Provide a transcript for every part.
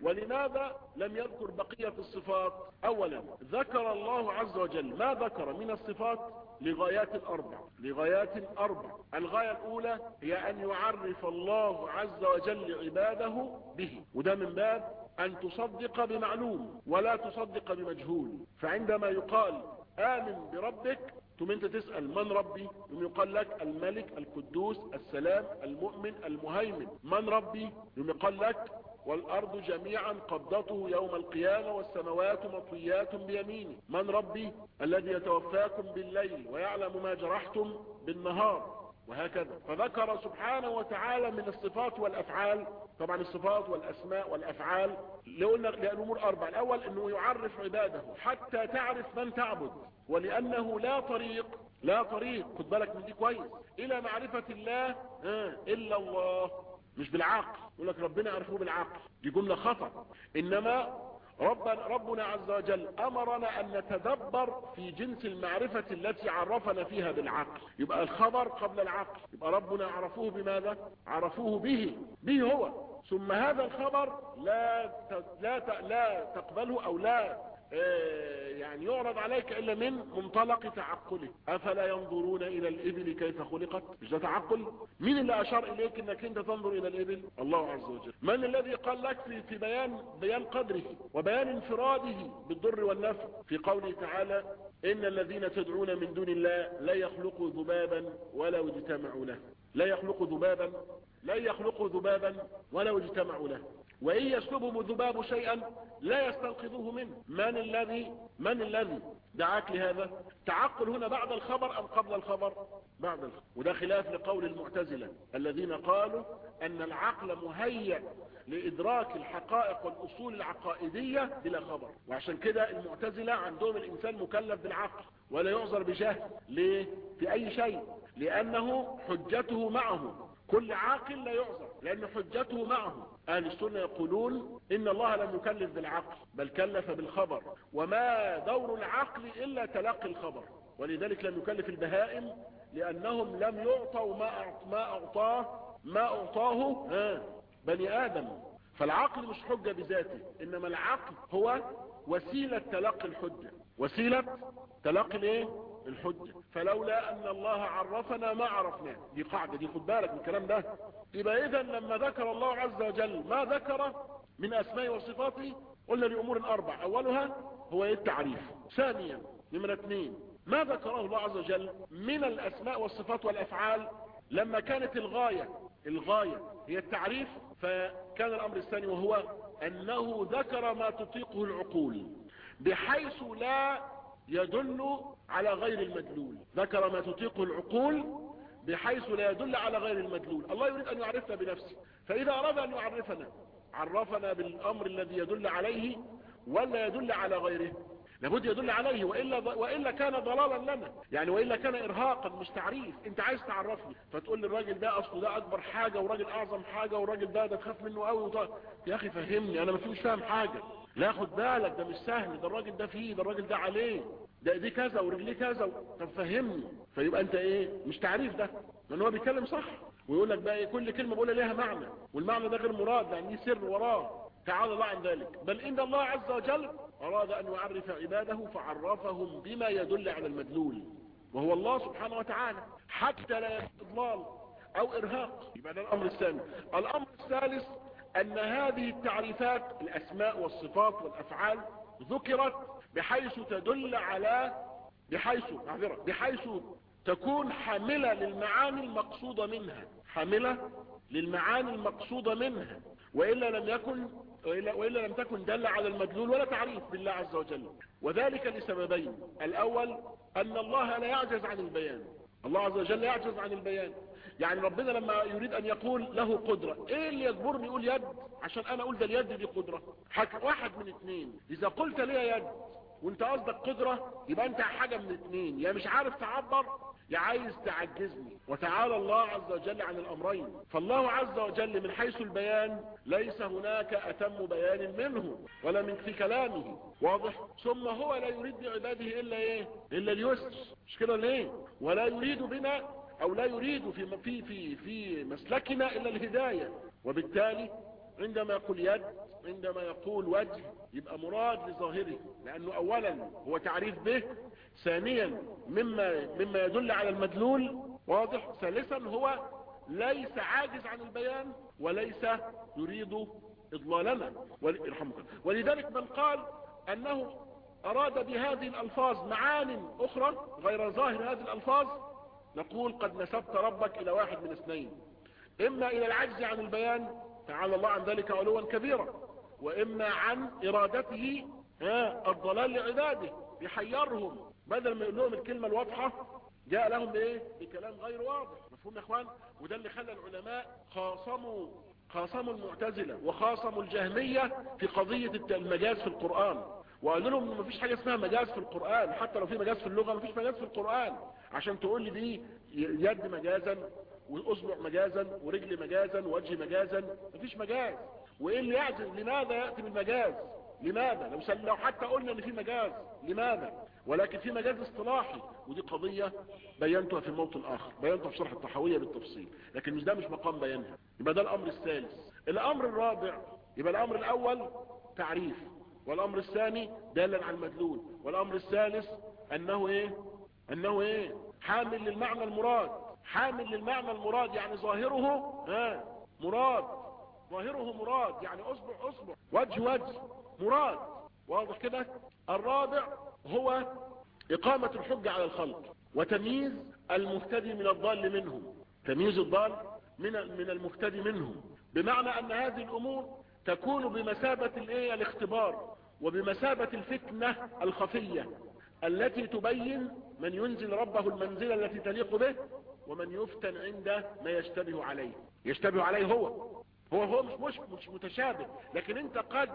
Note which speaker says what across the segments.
Speaker 1: ولماذا لم يذكر بقية الصفات اولا ذكر الله عز وجل ما ذكر من الصفات لغايات اربع لغايات اربع الغاية الاولى هي ان يعرف الله عز وجل عباده به وده من باب ان تصدق بمعلوم ولا تصدق بمجهول فعندما يقال امن بربك ثم انت تسأل من ربي ثم يقال لك الملك القدوس السلام المؤمن المهيمن من ربي ثم يقال لك والارض جميعا قبضته يوم القيامة والسماوات مطويات بيمينه من ربي الذي يتوفاكم بالليل ويعلم ما جرحتم بالنهار وهكذا فذكر سبحانه وتعالى من الصفات والافعال طبعا الصفات والاسماء والافعال لقلنا الامور اربع الاول انه يعرف عباده حتى تعرف من تعبد ولانه لا طريق لا طريق خد بالك من دي كويس الى معرفة الله اه الا الله مش بالعقل يقول لك ربنا عرفوه بالعقل دي جملة خطأ انما ربنا, ربنا عز وجل امرنا ان نتدبر في جنس المعرفة التي عرفنا فيها بالعقل يبقى الخبر قبل العقل يبقى ربنا عرفوه بماذا عرفوه به به هو ثم هذا الخبر لا لا لا تقبله او لا يعني يعرض عليك الا من منطلق تعقله افلا ينظرون الى الابل كيف خلقت مش ده تعقل مين اللي اشار اليك انك انت تنظر الى الابل الله عز وجل من الذي قال لك في, في بيان بيان قدره وبيان انفراده بالضر والنفع في قوله تعالى ان الذين تدعون من دون الله لا يخلقوا ذبابا ولو اجتمعوا له لا يخلقوا ذبابا لا يخلقوا ذبابا ولو اجتمعوا له وإن يسلبهم الذباب شيئا لا يستنقذوه منه من الذي من الذي دعاك لهذا تعقل هنا بعد الخبر أم قبل الخبر بعد الخبر وده خلاف لقول المعتزلة الذين قالوا أن العقل مهيأ لإدراك الحقائق والأصول العقائدية بلا خبر وعشان كده المعتزلة عندهم الإنسان مكلف بالعقل ولا يعذر بجهل ليه في أي شيء لأنه حجته معه كل عاقل لا يعذر لأن حجته معه أهل السنة يقولون إن الله لم يكلف بالعقل بل كلف بالخبر وما دور العقل إلا تلقي الخبر ولذلك لم يكلف البهائم لأنهم لم يعطوا ما ما أعطاه ما أعطاه بني آدم فالعقل مش حجة بذاته إنما العقل هو وسيلة تلقي الحجة وسيلة تلقي الايه الحجة فلولا ان الله عرفنا ما عرفناه دي قاعدة دي خد بالك من الكلام ده يبقى اذا لما ذكر الله عز وجل ما ذكر من اسماء وصفاته قلنا لامور اربع اولها هو التعريف ثانيا نمرة اثنين ما ذكره الله عز وجل من الاسماء والصفات والافعال لما كانت الغاية الغاية هي التعريف فكان الامر الثاني وهو انه ذكر ما تطيقه العقول بحيث لا يدل على غير المدلول ذكر ما تطيقه العقول بحيث لا يدل على غير المدلول الله يريد ان يعرفنا بنفسه فاذا اراد ان يعرفنا عرفنا بالامر الذي يدل عليه ولا يدل على غيره لابد يدل عليه وإلا, وإلا كان ضلالا لنا يعني وإلا كان إرهاقا مش تعريف انت عايز تعرفني فتقول لي الراجل ده أصله ده أكبر حاجة وراجل أعظم حاجة وراجل ده ده تخاف منه قوي وطا... يا أخي فهمني أنا مش فاهم حاجة لا خد بالك ده مش سهل ده الراجل ده فيه ده الراجل ده عليه ده دي كذا ورجليه كذا طب فهمني فيبقى انت ايه مش تعريف ده لان هو بيتكلم صح ويقول لك بقى ايه كل كلمة بقولها ليها معنى والمعنى ده غير مراد يعني ليه سر وراه تعالى الله عن ذلك بل ان الله عز وجل اراد ان يعرف عباده فعرفهم بما يدل على المدلول وهو الله سبحانه وتعالى حتى لا اضلال او ارهاق يبقى ده الامر الثاني الامر الثالث ان هذه التعريفات الاسماء والصفات والافعال ذكرت بحيث تدل على بحيث معذرة بحيث تكون حاملة للمعاني المقصودة منها حاملة للمعاني المقصودة منها وإلا لم يكن وإلا, وإلا لم تكن دل على المدلول ولا تعريف بالله عز وجل وذلك لسببين الأول أن الله لا يعجز عن البيان الله عز وجل لا يعجز عن البيان يعني ربنا لما يريد أن يقول له قدرة إيه اللي يجبرني يقول يد عشان أنا أقول ده اليد دي قدرة واحد من اثنين إذا قلت لي يد وانت قصدك قدرة يبقى انت حاجة من اثنين يا مش عارف تعبر يا عايز تعجزني وتعالى الله عز وجل عن الامرين فالله عز وجل من حيث البيان ليس هناك اتم بيان منه ولا من في كلامه واضح ثم هو لا يريد لعباده الا ايه الا اليسر مش كده ليه ولا يريد بنا او لا يريد في في في في مسلكنا الا الهداية وبالتالي عندما يقول يد عندما يقول وجه يبقى مراد لظاهره لانه اولا هو تعريف به ثانيا مما, مما يدل على المدلول واضح ثالثا هو ليس عاجز عن البيان وليس يريد اضلالنا ولذلك من قال انه اراد بهذه الالفاظ معان اخرى غير ظاهر هذه الالفاظ نقول قد نسبت ربك الى واحد من اثنين اما الى العجز عن البيان تعالى الله عن ذلك علوا كبيرا واما عن ارادته الضلال لعباده يحيرهم بدل ما يقول لهم الكلمة الواضحة جاء لهم بايه بكلام غير واضح مفهوم يا اخوان وده اللي خلى العلماء خاصموا خاصموا المعتزلة وخاصموا الجهمية في قضية المجاز في القرآن وقالوا لهم ان مفيش حاجة اسمها مجاز في القرآن حتى لو في مجاز في اللغة مفيش مجاز في القرآن عشان تقول لي دي يد مجازا واصبع مجازا ورجل مجازا ووجه مجازا مفيش مجاز وايه اللي يعجز لماذا يأتي بالمجاز لماذا لو, لو حتى قلنا ان في مجاز لماذا ولكن في مجاز اصطلاحي ودي قضية بينتها في موطن اخر بينتها في شرح الطحاوية بالتفصيل لكن مش ده مش مقام بيانها يبقى ده الامر الثالث الامر الرابع يبقى الامر الاول تعريف والامر الثاني دالا على المدلول والامر الثالث انه ايه انه ايه حامل للمعنى المراد حامل للمعنى المراد يعني ظاهره ها مراد ظاهره مراد يعني اصبع اصبع وجه وجه مراد واضح كده الرابع هو اقامة الحجة على الخلق وتمييز المهتدي من الضال منهم تمييز الضال من من المهتدي منهم بمعنى ان هذه الامور تكون بمثابة الايه الاختبار وبمثابة الفتنة الخفية التي تبين من ينزل ربه المنزلة التي تليق به ومن يفتن عند ما يشتبه عليه يشتبه عليه هو هو هو مش, مش, مش متشابه لكن انت قد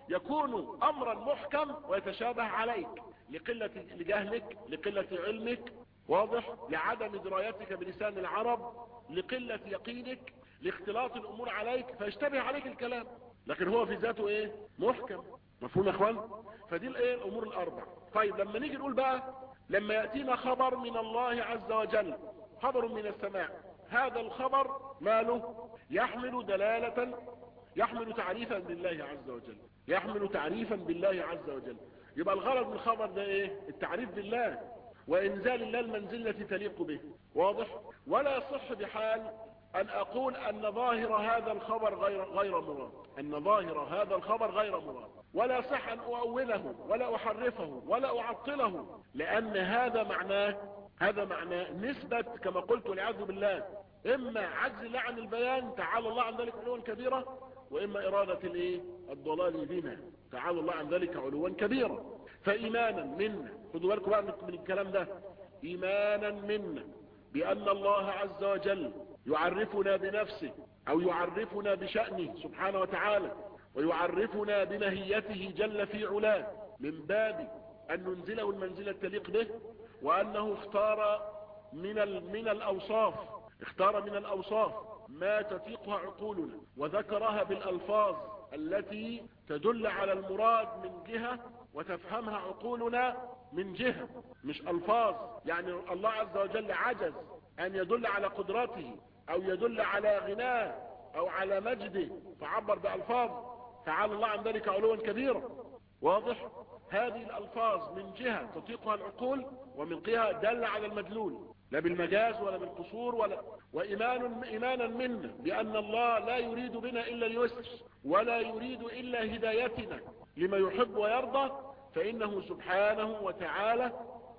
Speaker 1: يكون امرا محكم ويتشابه عليك لقلة لجهلك لقلة علمك واضح لعدم درايتك بلسان العرب لقلة يقينك لاختلاط الامور عليك فيشتبه عليك الكلام لكن هو في ذاته ايه محكم مفهوم يا اخوان فدي الايه الامور الاربع طيب لما نيجي نقول بقى لما يأتينا خبر من الله عز وجل خبر من السماء هذا الخبر ماله يحمل دلالة يحمل تعريفا بالله عز وجل يحمل تعريفا بالله عز وجل يبقى الغرض من الخبر ده ايه التعريف بالله وانزال الله المنزل التي تليق به واضح ولا يصح بحال ان اقول ان ظاهر هذا الخبر غير غير مراد ان ظاهر هذا الخبر غير مراد ولا يصح ان اؤوله ولا احرفه ولا اعطله لان هذا معناه هذا معناه نسبة كما قلت والعياذ بالله اما عجز الله عن البيان تعالى الله عن ذلك علوا كبيرا واما ارادة الايه الضلال بنا تعالى الله عن ذلك علوا كبيرا فايمانا منا خذوا بالكم بقى من الكلام ده ايمانا منا بان الله عز وجل يعرفنا بنفسه او يعرفنا بشأنه سبحانه وتعالى ويعرفنا بمهيته جل في علاه من باب ان ننزله المنزلة التليق به وانه اختار من من الاوصاف اختار من الاوصاف ما تطيقها عقولنا وذكرها بالالفاظ التي تدل على المراد من جهة وتفهمها عقولنا من جهة مش الفاظ يعني الله عز وجل عجز ان يدل على قدرته او يدل على غناه او على مجده فعبر بالفاظ تعالى الله عن ذلك علوا كبيرا واضح هذه الالفاظ من جهة تطيقها العقول ومن جهة دل على المدلول لا بالمجاز ولا بالقصور ولا وإيمان إيمانا منا بأن الله لا يريد بنا إلا اليسر ولا يريد إلا هدايتنا لما يحب ويرضى فإنه سبحانه وتعالى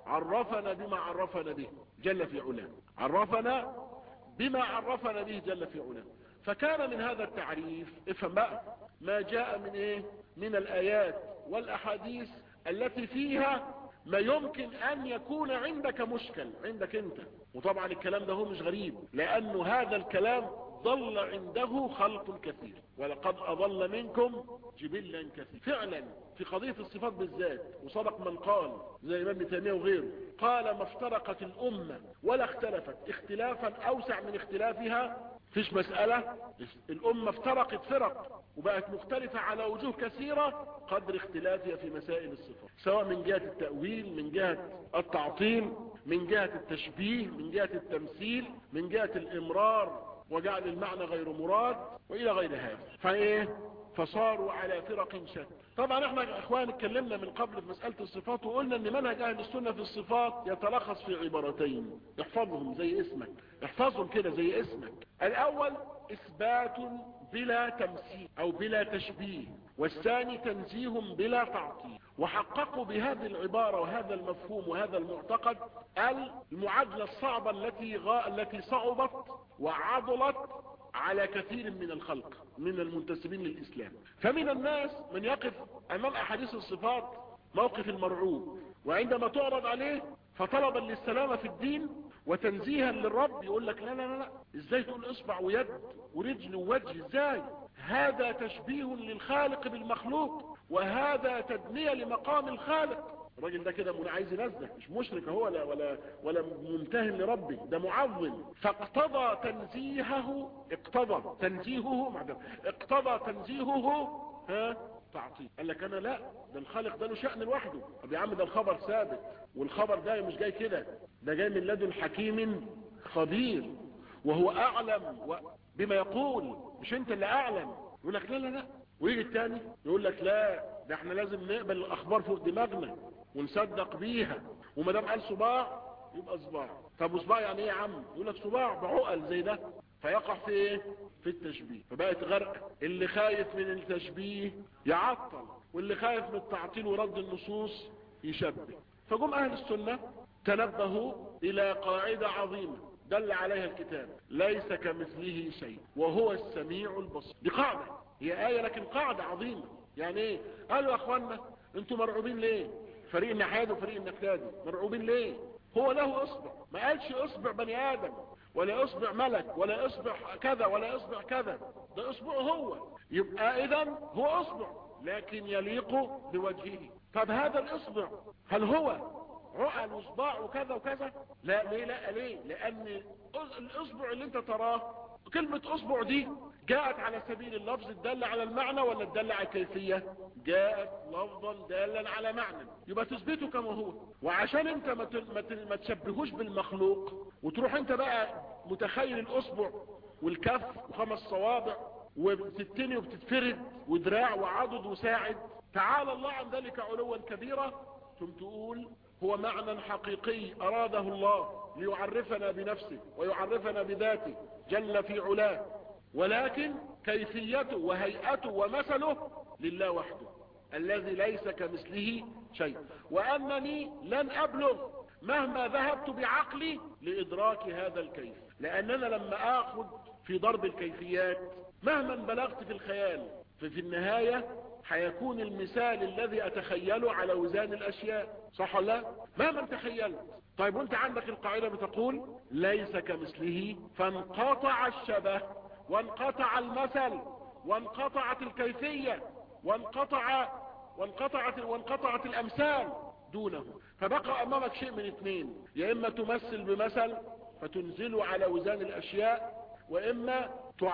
Speaker 1: عرفنا بما عرفنا به جل في علاه عرفنا بما عرفنا به جل في علاه فكان من هذا التعريف افهم بقى ما جاء من ايه من الايات والاحاديث التي فيها ما يمكن ان يكون عندك مشكل عندك انت وطبعا الكلام ده هو مش غريب لانه هذا الكلام ضل عنده خلق كثير ولقد اضل منكم جبلا كثير فعلا في قضية الصفات بالذات وصدق من قال زي ابن تيمية وغيره قال ما افترقت الامة ولا اختلفت اختلافا اوسع من اختلافها فيش مسألة الامة افترقت فرق وبقت مختلفة على وجوه كثيرة قدر اختلافها في مسائل الصفات سواء من جهة التأويل من جهة التعطيل من جهة التشبيه من جهة التمثيل من جهة الامرار وجعل المعنى غير مراد والى غير هذا فايه فصاروا على فرق شتى طبعا احنا يا اخوان اتكلمنا من قبل في مسألة الصفات وقلنا ان منهج اهل السنة في الصفات يتلخص في عبارتين احفظهم زي اسمك احفظهم كده زي اسمك الاول اثبات بلا تمثيل او بلا تشبيه والثاني تنزيه بلا تعطيل وحققوا بهذه العبارة وهذا المفهوم وهذا المعتقد المعادلة الصعبة التي غا التي صعبت وعضلت على كثير من الخلق من المنتسبين للإسلام فمن الناس من يقف أمام أحاديث الصفات موقف المرعوب وعندما تعرض عليه فطلبا للسلامة في الدين وتنزيها للرب يقول لك لا لا لا ازاي تقول اصبع ويد ورجل ووجه ازاي هذا تشبيه للخالق بالمخلوق وهذا تدنية لمقام الخالق الراجل ده كده عايز ينزه مش مشرك هو ولا ولا ولا ممتهن لربي ده معظم فاقتضى تنزيهه اقتضى تنزيهه معذرة اقتضى تنزيهه ها تعطيل قال لك انا لا ده الخالق ده له شأن لوحده طب يا عم ده الخبر ثابت والخبر ده مش جاي كده ده جاي من لدن حكيم خبير وهو اعلم بما يقول مش انت اللي اعلم يقول لك لا لا لا ويجي التاني يقول لك لا ده احنا لازم نقبل الاخبار فوق دماغنا ونصدق بيها وما دام قال صباع يبقى صباع طب وصباع يعني ايه يا عم يقول لك صباع بعقل زي ده فيقع في ايه في التشبيه فبقت غرقه اللي خايف من التشبيه يعطل واللي خايف من التعطيل ورد النصوص يشبه فجم اهل السنه تنبهوا الى قاعده عظيمه دل عليها الكتاب ليس كمثله شيء وهو السميع البصير دي قاعده هي ايه لكن قاعده عظيمه يعني ايه قالوا يا اخوانا انتوا مرعوبين ليه فريق النحاد وفريق النقلادي مرعوبين ليه هو له اصبع ما قالش اصبع بني ادم ولا اصبع ملك ولا اصبع كذا ولا اصبع كذا ده اصبعه هو يبقى اذا هو اصبع لكن يليق بوجهه طب هذا الاصبع هل هو عقل وصباع وكذا وكذا لا ليه لا ليه لان الاصبع اللي انت تراه كلمة اصبع دي جاءت على سبيل اللفظ الدل على المعنى ولا الدل على الكيفية جاءت لفظا دالا على معنى يبقى تثبته كما هو وعشان انت ما, ما, ما تشبهوش بالمخلوق وتروح انت بقى متخيل الاصبع والكف وخمس صوابع وبتتني وبتتفرد ودراع وعضد وساعد تعالى الله عن ذلك علوا كبيرا ثم تقول هو معنى حقيقي أراده الله ليعرفنا بنفسه ويعرفنا بذاته جل في علاه ولكن كيفيته وهيئته ومثله لله وحده الذي ليس كمثله شيء وأنني لن أبلغ مهما ذهبت بعقلي لإدراك هذا الكيف لأننا لما آخذ في ضرب الكيفيات مهما بلغت في الخيال ففي النهاية هيكون المثال الذي أتخيله على وزان الأشياء صح ولا لا مهما تخيلت طيب وانت عندك القاعدة بتقول ليس كمثله فانقطع الشبه وانقطع المثل وانقطعت الكيفية وانقطع وانقطعت وانقطعت الامثال دونه فبقى امامك شيء من اثنين يا اما تمثل بمثل فتنزله على وزان الاشياء واما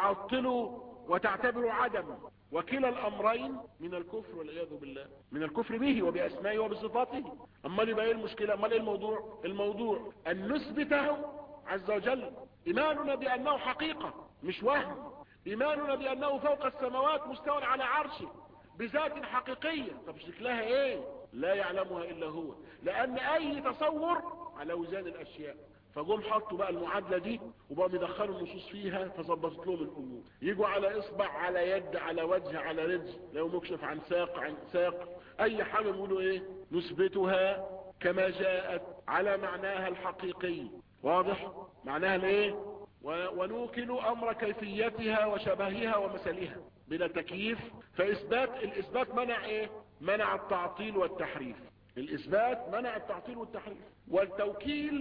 Speaker 1: تعطله وتعتبره عدم وكلا الامرين من الكفر والعياذ بالله من الكفر به وباسمائه وبصفاته اما يبقى ايه المشكله اما ايه الموضوع الموضوع ان نثبته عز وجل ايماننا بانه حقيقه مش وهم ايماننا بانه فوق السماوات مستوى على عرشه بذات حقيقيه طب شكلها ايه لا يعلمها الا هو لان اي تصور على وزان الاشياء فجم حطوا بقى المعادلة دي وبقوا يدخلوا النصوص فيها فظبطت لهم الامور يجوا على اصبع على يد على وجه على رجل لو مكشف عن ساق عن ساق اي حاجة نقولوا ايه نثبتها كما جاءت على معناها الحقيقي واضح معناها الايه ونوكل امر كيفيتها وشبهها ومثلها بلا تكييف فاثبات الاثبات منع ايه منع التعطيل والتحريف الاثبات منع التعطيل والتحريف والتوكيل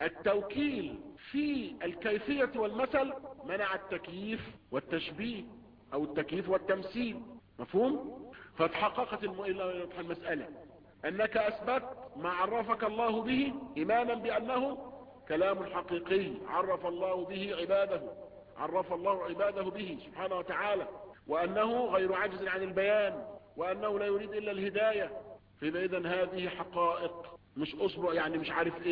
Speaker 1: التوكيل في الكيفية والمثل منع التكييف والتشبيه او التكييف والتمثيل مفهوم فتحققت المسألة انك اثبت ما عرفك الله به ايمانا بانه كلام حقيقي عرف الله به عباده عرف الله عباده به سبحانه وتعالى وانه غير عجز عن البيان وانه لا يريد الا الهداية فاذا هذه حقائق مش اصبع يعني مش عارف ايه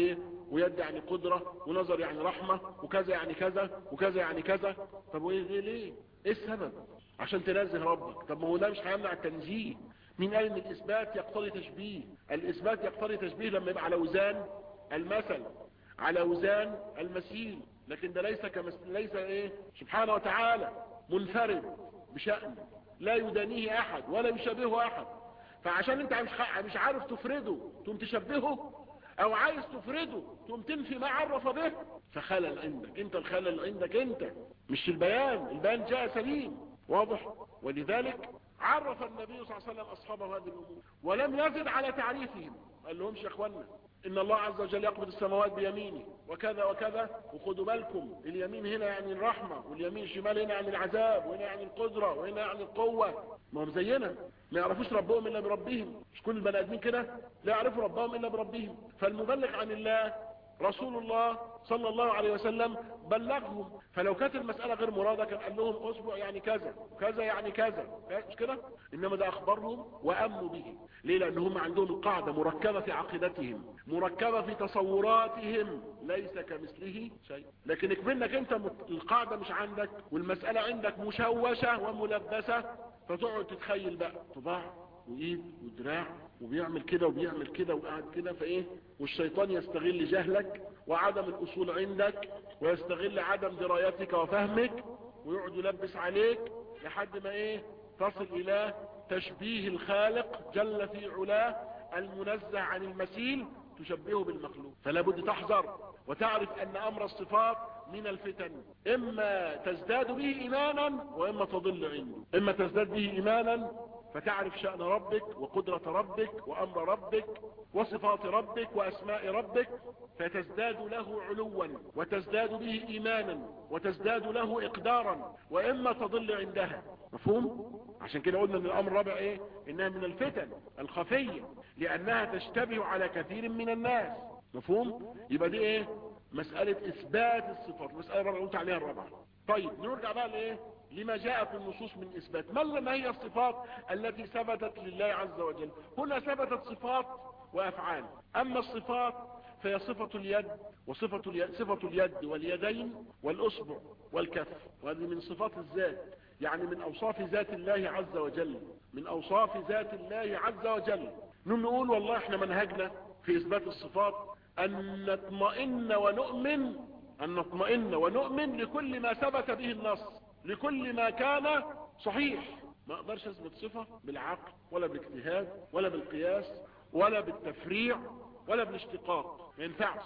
Speaker 1: ويد يعني قدرة ونظر يعني رحمة وكذا يعني كذا وكذا يعني كذا طب وايه ليه ليه ايه السبب عشان تنزه ربك طب ما هو ده مش هيمنع التنزيه مين قال ان الاثبات يقتضي تشبيه الاثبات يقتضي تشبيه لما يبقى على وزان المثل على وزان المثيل لكن ده ليس كمثل ليس ايه سبحانه وتعالى منفرد بشأن لا يدانيه احد ولا يشابهه احد فعشان انت مش مش عارف تفرده تقوم تشبهه او عايز تفرده تقوم تنفي ما عرف به فخلل عندك انت الخلل عندك انت مش البيان البيان جاء سليم واضح ولذلك عرف النبي صلى الله عليه وسلم اصحابه هذه الامور ولم يزد على تعريفهم قال لهمش يا اخوانا ان الله عز وجل يقبض السماوات بيمينه وكذا وكذا وخدوا بالكم اليمين هنا يعني الرحمة واليمين الشمال هنا يعني العذاب وهنا يعني القدرة وهنا يعني القوة ما هم زينا ما يعرفوش ربهم الا بربهم مش كل البني ادمين كده لا يعرفوا ربهم الا بربهم فالمبلغ عن الله رسول الله صلى الله عليه وسلم بلغهم فلو كانت المسألة غير مرادة كان قال لهم اسبوع يعني كذا كذا يعني كذا مش كده انما ده اخبرهم وامنوا به ليه لان هم عندهم القاعدة مركبة في عقيدتهم مركبة في تصوراتهم ليس كمثله شيء لكن اكمنك انت القاعدة مش عندك والمسألة عندك مشوشة وملبسة فتقعد تتخيل بقى طباع وايد ودراع وبيعمل كده وبيعمل كده وقاعد كده فايه والشيطان يستغل جهلك وعدم الاصول عندك ويستغل عدم درايتك وفهمك ويقعد يلبس عليك لحد ما ايه تصل الى تشبيه الخالق جل في علاه المنزه عن المثيل تشبهه بالمخلوق فلا بد تحذر وتعرف ان امر الصفات من الفتن اما تزداد به ايمانا واما تضل عنده اما تزداد به ايمانا فتعرف شأن ربك وقدرة ربك وأمر ربك وصفات ربك وأسماء ربك فتزداد له علوا وتزداد به إيمانا وتزداد له إقدارا وإما تضل عندها مفهوم؟ عشان كده قلنا ان الأمر الرابع إيه؟ إنها من الفتن الخفية لأنها تشتبه على كثير من الناس مفهوم؟ يبقى دي إيه؟ مسألة إثبات الصفات مسألة الرابعة قلت عليها الرابعة طيب نرجع بقى لإيه؟ لما جاء في النصوص من إثبات ما هي الصفات التي ثبتت لله عز وجل هنا ثبتت صفات وأفعال أما الصفات فهي صفة اليد وصفة اليد, صفة اليد واليدين والأصبع والكف وهذه من صفات الذات يعني من أوصاف ذات الله عز وجل من أوصاف ذات الله عز وجل نقول والله احنا منهجنا في إثبات الصفات أن نطمئن ونؤمن أن نطمئن ونؤمن لكل ما ثبت به النص لكل ما كان صحيح ما اقدرش اثبت صفة بالعقل ولا بالاجتهاد ولا بالقياس ولا بالتفريع ولا بالاشتقاق ما ينفعش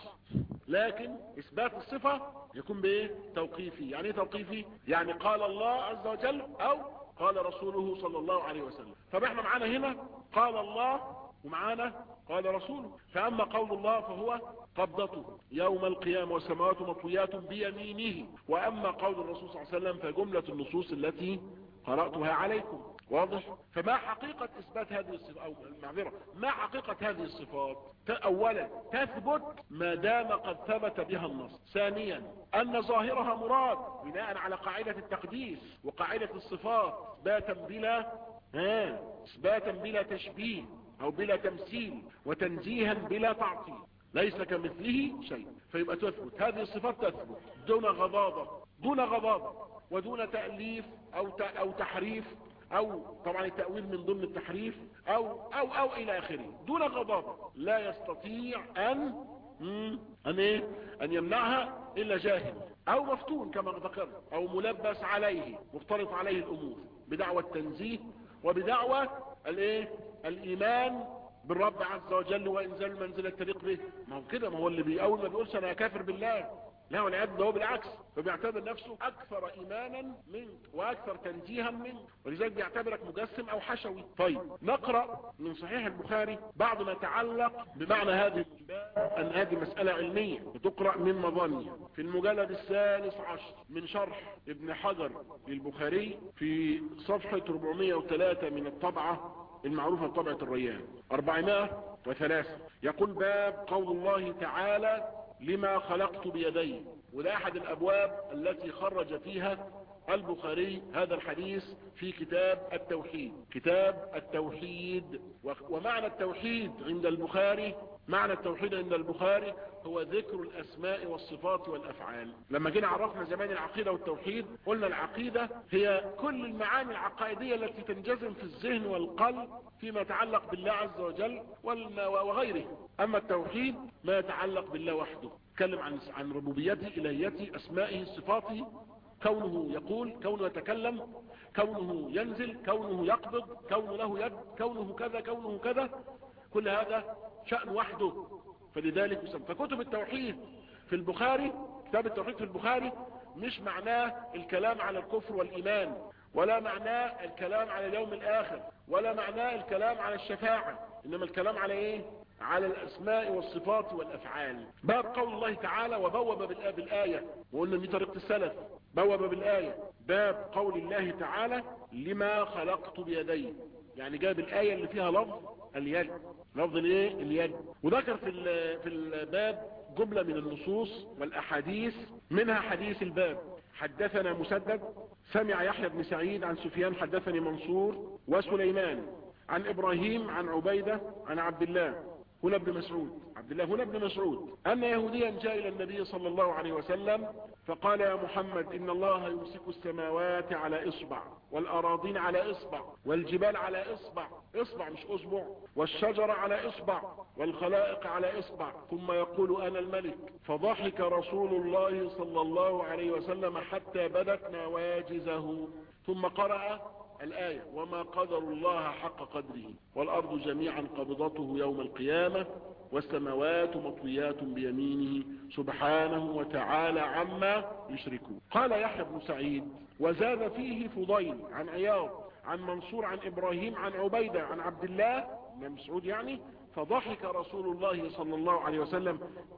Speaker 1: لكن اثبات الصفة يكون بايه توقيفي يعني ايه توقيفي يعني قال الله عز وجل او قال رسوله صلى الله عليه وسلم طب احنا معانا هنا قال الله ومعانا قال رسوله فأما قول الله فهو قبضته يوم القيامة والسماوات مطويات بيمينه وأما قول الرسول صلى الله عليه وسلم فجملة النصوص التي قرأتها عليكم واضح فما حقيقة اثبات هذه الصفات او المعذرة ما حقيقة هذه الصفات اولا تثبت ما دام قد ثبت بها النص ثانيا ان ظاهرها مراد بناء على قاعدة التقديس وقاعدة الصفات اثباتا بلا ها اثباتا بلا تشبيه او بلا تمثيل وتنزيها بلا تعطيل ليس كمثله شيء فيبقى تثبت هذه الصفات تثبت دون غضاضة دون غضاضة ودون تأليف او او تحريف او طبعا التأويل من ضمن التحريف او او او الى اخره دون غضاضة لا يستطيع ان ان ايه ان يمنعها الا جاهل او مفتون كما ذكر او ملبس عليه مختلط عليه الامور بدعوى التنزيه وبدعوى الايه الايمان بالرب عز وجل وانزال منزل التليق به ما هو كده ما هو اللي بيقول ما بيقولش انا كافر بالله لا والعياذ ده هو بالعكس فبيعتبر نفسه اكثر ايمانا منك واكثر تنزيها منك ولذلك بيعتبرك مجسم او حشوي طيب نقرأ من صحيح البخاري بعض ما يتعلق بمعنى هذه ان هذه مسألة علمية بتقرأ من مظانية في المجلد الثالث عشر من شرح ابن حجر للبخاري في صفحة 403 من الطبعة المعروفة بطبعة الريان 403 يقول باب قول الله تعالى لما خلقت بيدي وده احد الابواب التي خرج فيها البخاري هذا الحديث في كتاب التوحيد كتاب التوحيد ومعنى التوحيد عند البخاري معنى التوحيد عند البخاري هو ذكر الأسماء والصفات والأفعال لما جينا عرفنا زمان العقيدة والتوحيد قلنا العقيدة هي كل المعاني العقائدية التي تنجزم في الذهن والقلب فيما يتعلق بالله عز وجل وغيره أما التوحيد ما يتعلق بالله وحده تكلم عن عن ربوبيته إلهيته أسمائه صفاته كونه يقول كونه يتكلم كونه ينزل كونه يقبض كونه له يد كونه كذا كونه كذا كل هذا شأن وحده فلذلك يسمى فكتب التوحيد في البخاري كتاب التوحيد في البخاري مش معناه الكلام على الكفر والإيمان ولا معناه الكلام على اليوم الآخر ولا معناه الكلام على الشفاعة إنما الكلام على إيه على الأسماء والصفات والأفعال باب قول الله تعالى وبوب بالآية وقلنا دي طريقة السلف بوب بالآية باب قول الله تعالى لما خلقت بيدي يعني جاب الآية اللي فيها لفظ اليد لفظ الايه اليد وذكر في في الباب جملة من النصوص والأحاديث منها حديث الباب حدثنا مسدد سمع يحيى بن سعيد عن سفيان حدثني منصور وسليمان عن إبراهيم عن عبيدة عن عبد الله هنا ابن مسعود عبد الله هنا ابن مسعود أن يهوديا جاء إلى النبي صلى الله عليه وسلم فقال يا محمد إن الله يمسك السماوات على إصبع والأراضين على إصبع والجبال على إصبع إصبع مش أصبع والشجر على إصبع والخلائق على إصبع ثم يقول أنا الملك فضحك رسول الله صلى الله عليه وسلم حتى بدت نواجزه ثم قرأ الآية وما قدر الله حق قدره والأرض جميعا قبضته يوم القيامة والسماوات مطويات بيمينه سبحانه وتعالى عما يشركون قال يحيى بن سعيد وزاد فيه فضيل عن عياض عن منصور عن إبراهيم عن عبيدة عن عبد الله بن مسعود يعني فضحك رسول الله صلى الله عليه وسلم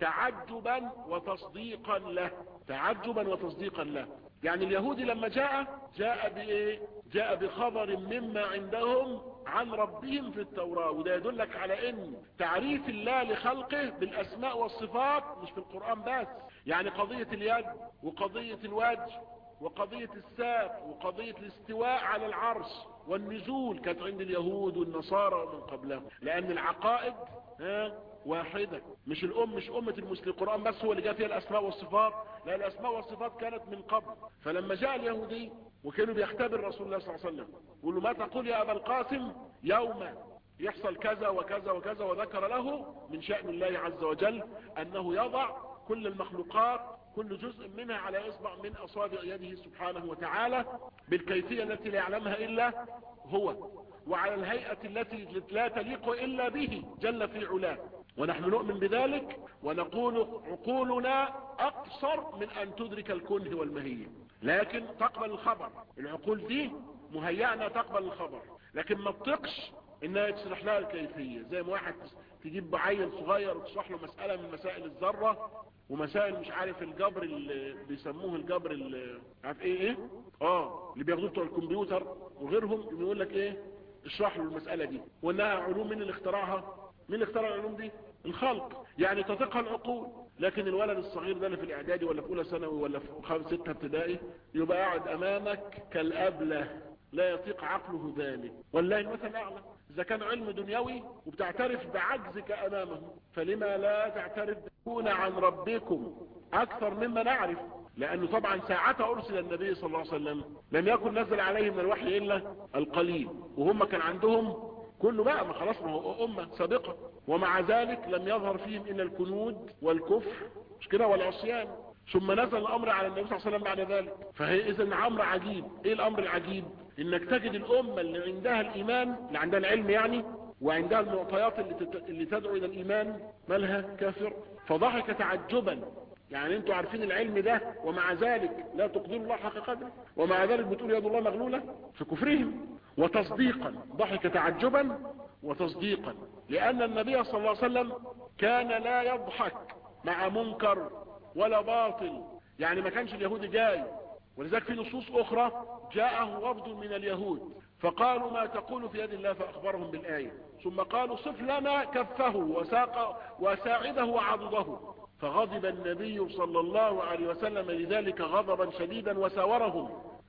Speaker 1: تعجبا وتصديقا له تعجبا وتصديقا له يعني اليهودي لما جاء جاء بايه جاء بخبر مما عندهم عن ربهم في التوراة وده يدلك على ان تعريف الله لخلقه بالاسماء والصفات مش في القرآن بس يعني قضية اليد وقضية الوجه وقضية الساق وقضية الاستواء على العرش والنزول كانت عند اليهود والنصارى ومن قبلهم لان العقائد ها واحدة مش الام مش امة المسلم القرآن بس هو اللي جاء فيها الاسماء والصفات لا الاسماء والصفات كانت من قبل فلما جاء اليهودي وكانوا بيختبر رسول الله صلى الله عليه وسلم يقول له ما تقول يا ابا القاسم يوما يحصل كذا وكذا وكذا وذكر له من شأن الله عز وجل انه يضع كل المخلوقات كل جزء منها على اصبع من اصابع يده سبحانه وتعالى بالكيفية التي لا يعلمها الا هو وعلى الهيئة التي لا تليق الا به جل في علاه ونحن نؤمن بذلك ونقول عقولنا اقصر من ان تدرك الكنه والمهية لكن تقبل الخبر العقول دي مهيئنا تقبل الخبر لكن ما تطقش انها تشرح لها الكيفية زي ما واحد تجيب عيل صغير وتشرح له مسألة من مسائل الذرة ومسائل مش عارف الجبر اللي بيسموه الجبر اللي عارف ايه ايه اه اللي بياخدوه بتوع الكمبيوتر وغيرهم يقول لك ايه اشرح له المسألة دي وانها علوم من اللي اخترعها مين اللي اخترع العلوم دي الخلق يعني تطيقها العقول لكن الولد الصغير ده اللي في الاعدادي ولا في اولى ثانوي ولا في خمس ستة ابتدائي يبقى قاعد امامك كالابله لا يطيق عقله ذلك والله المثل اعلى اذا كان علم دنيوي وبتعترف بعجزك امامه فلما لا تعترف بكون عن ربكم اكثر مما نعرف لانه طبعا ساعة ارسل النبي صلى الله عليه وسلم لم يكن نزل عليه من الوحي الا القليل وهم كان عندهم كله بقى ما خلاص ما هو امة سابقة ومع ذلك لم يظهر فيهم الا الكنود والكفر مش كده والعصيان ثم نزل الامر على النبي صلى الله عليه وسلم بعد ذلك فهي اذا امر عجيب ايه الامر العجيب انك تجد الامة اللي عندها الايمان اللي عندها العلم يعني وعندها المعطيات اللي, تت... اللي تدعو الى الايمان مالها كافر فضحك تعجبا يعني انتوا عارفين العلم ده ومع ذلك لا تقدروا الله حق قدره ومع ذلك بتقول يد الله مغلولة في كفرهم وتصديقا ضحك تعجبا وتصديقا لان النبي صلى الله عليه وسلم كان لا يضحك مع منكر ولا باطل يعني ما كانش اليهودي جاي ولذلك في نصوص اخرى جاءه وفد من اليهود فقالوا ما تقول في يد الله فاخبرهم بالايه ثم قالوا صف لنا كفه وساق وساعده وعضده فغضب النبي صلى الله عليه وسلم لذلك غضبا شديدا وساورهم